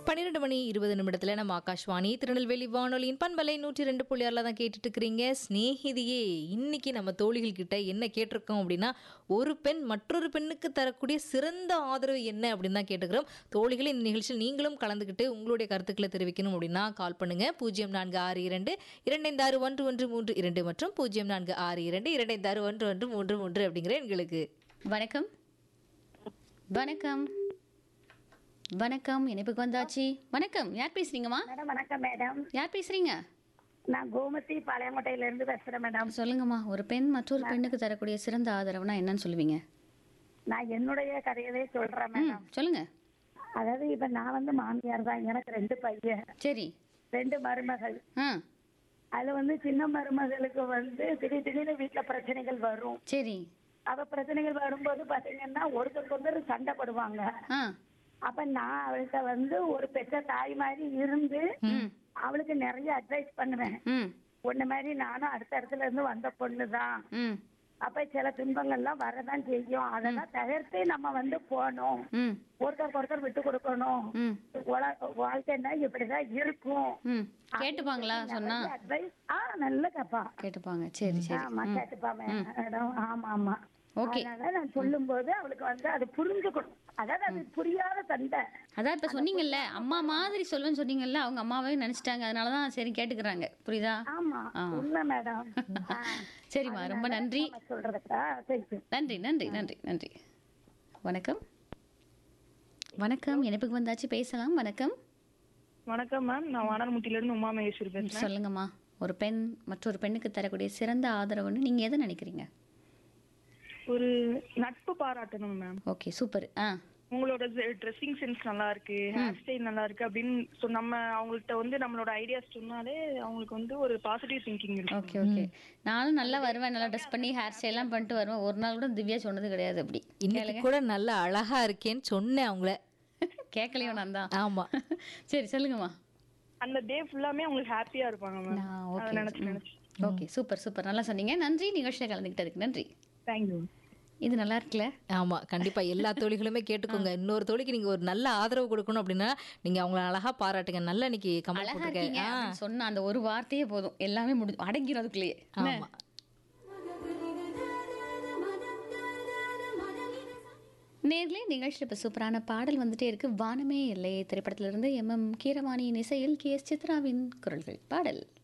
பன்னிரெண்டு மணி இருபது நிமிடத்துல நம்ம ஆகாஷ்வாணி திருநெல்வேலி வானொலியின் பண்பலை நூற்றி ரெண்டு புள்ளி ஆறில் தான் கேட்டுட்டு இருக்கிறீங்க ஸ்நேகிதியே இன்னைக்கு நம்ம தோழிகள் கிட்ட என்ன கேட்டிருக்கோம் அப்படின்னா ஒரு பெண் மற்றொரு பெண்ணுக்கு தரக்கூடிய சிறந்த ஆதரவு என்ன அப்படின்னு தான் கேட்டுக்கிறோம் தோழிகள் இந்த நிகழ்ச்சியில் நீங்களும் கலந்துக்கிட்டு உங்களுடைய கருத்துக்களை தெரிவிக்கணும் அப்படின்னா கால் பண்ணுங்க பூஜ்ஜியம் நான்கு ஆறு இரண்டு இரண்டைந்து ஆறு ஒன்று ஒன்று மூன்று இரண்டு மற்றும் பூஜ்ஜியம் நான்கு ஆறு இரண்டு இரண்டைந்து ஆறு ஒன்று ஒன்று மூன்று மூன்று அப்படிங்கிற எங்களுக்கு வணக்கம் வணக்கம் வணக்கம் இணைப்புக்கு வந்தாச்சு வணக்கம் யார் பேசுறீங்கம்மா மேடம் வணக்கம் மேடம் யார் பேசுறீங்க நான் கோமதி பாளையங்கோட்டையில இருந்து பேசுறேன் மேடம் சொல்லுங்கம்மா ஒரு பெண் மற்றொரு பெண்ணுக்கு தரக்கூடிய சிறந்த ஆதரவுனா என்னன்னு சொல்லுவீங்க நான் என்னுடைய கதையவே சொல்றேன் ம் மேடம் சொல்லுங்க அதாவது இப்ப நான் வந்து மாமியார் தான் எனக்கு ரெண்டு பையன் சரி ரெண்டு மருமகள் ஆ அதுல வந்து சின்ன மருமகளுக்கு வந்து திடீர் திடீர்னு வீட்டுல பிரச்சனைகள் வரும் சரி அவ பிரச்சனைகள் வரும்போது பாத்தீங்கன்னா ஒருத்தருக்கு ஒருத்தர் சண்டை போடுவாங்க ஆ அப்ப நான் அவள்கிட்ட வந்து ஒரு பெற்ற தாய் மாதிரி இருந்து அவளுக்கு நிறைய அட்வைஸ் பண்ணுவேன் ம் உன்ன மாதிரி நானும் அடுத்த இடத்துல இருந்து வந்த பொண்ணுதான் ம் அப்ப சில துன்பங்கள்லாம் வரதான் செய்யும் அதெல்லாம் தவிர்த்து நம்ம வந்து போகணும் ம் ஒருத்தருக்கு ஒருத்தர் விட்டு கொடுக்கணும் ம் உல- வாழ்க்கைன்னா இப்படிதான் இருக்கும் ம் கேட்டுப்பாங்களா சொன்னா அட்வைஸ் ஆ நல்ல கப்பா கேட்டுப்பாங்க சரி சரி ஆமா கேட்டுப்பா மேடம் ஆமா ஆமா Okay. அதனால நான் சொல்லும் போது அவளுக்கு வந்து அது புரிஞ்சுக்கணும் அதாவது அது புரியாத சண்டை அதான் இப்ப சொன்னீங்கல்ல அம்மா மாதிரி சொல்லுன்னு சொன்னீங்கல்ல அவங்க அம்மாவே நினைச்சிட்டாங்க அதனாலதான் சரி கேட்டுக்கிறாங்க புரியுதா ஆமா ஆ. உண்மை மேடம் சரிம்மா ரொம்ப நன்றி சொல்றதுக்கா தேங்க்யூ நன்றி நன்றி நன்றி நன்றி வணக்கம் வணக்கம் இணைப்புக்கு வந்தாச்சு பேசலாம் வணக்கம் வணக்கம் மேம் நான் வானர்முட்டில இருந்து உமா மகேஸ்வரி பேசுறேன் சொல்லுங்கம்மா ஒரு பெண் மற்றொரு பெண்ணுக்கு தரக்கூடிய சிறந்த ஆதரவுன்னு நீங்க எதை நினைக்கிறீங்க ஒரு நட்பு பாராட்டணும் மேம் ஓகே சூப்பர் ஆ உங்களோட ட்ரெஸ்ஸிங் சென்ஸ் நல்லா இருக்கு ஹேர் ஸ்டைல் நல்லா இருக்கு அப்படின்னு சொ நம்ம அவங்கள்ட்ட வந்து நம்மளோட ஐடியாஸ் சொன்னாலே அவங்களுக்கு வந்து ஒரு பாசிட்டிவ் திங்கிங் இருக்கும் ஓகே ஓகே நானும் நல்லா வருவேன் நல்லா ட்ரெஸ் பண்ணி ஹேர் ஸ்டைல்லாம் பண்ணிட்டு வருவேன் ஒரு நாள் கூட திவ்யா சொன்னது கிடையாது அப்படி இன்னைக்கு கூட நல்ல அழகா இருக்கேன்னு சொன்னேன் அவங்கள கேட்கலையோ நான் தான் ஆமா சரி சொல்லுங்கம்மா அந்த டே ஃபுல்லாமே அவங்களுக்கு ஹாப்பியா இருப்பாங்க மேம் நான் அதை ஓகே நினைச்சு நினைச்சு ஓகே சூப்பர் சூப்பர் நல்லா சொன்னீங்க நன்றி நிகழ்ச்சியில் கலந்துக்கிட்டதுக்கு நன்றி தேங்க்யூ இது நல்லா இருக்குல்ல ஆமா கண்டிப்பா எல்லா தோழிகளுமே கேட்டுக்கோங்க இன்னொரு தோழிக்கு நீங்க ஒரு நல்ல ஆதரவு கொடுக்கணும் அப்படின்னா நீங்க அவங்கள அழகா பாராட்டுங்க நல்லா இன்னைக்கு கமல் அழகா போட்டிருக்கேன் இருக்கீங்க அப்படின்னு சொன்ன அந்த ஒரு வார்த்தையே போதும் எல்லாமே முடிஞ்சு அடங்கிடும் அதுக்குள்ளேயே என்ன? ஆமா நேர்லயே நிகழ்ச்சியில் இப்போ சூப்பரான பாடல் வந்துட்டே இருக்கு வானமே இல்லை திரைப்படத்திலிருந்து எம் எம் கீரவாணியின் இசையில் கே எஸ் சித்ராவின் குரல்கள் பாடல்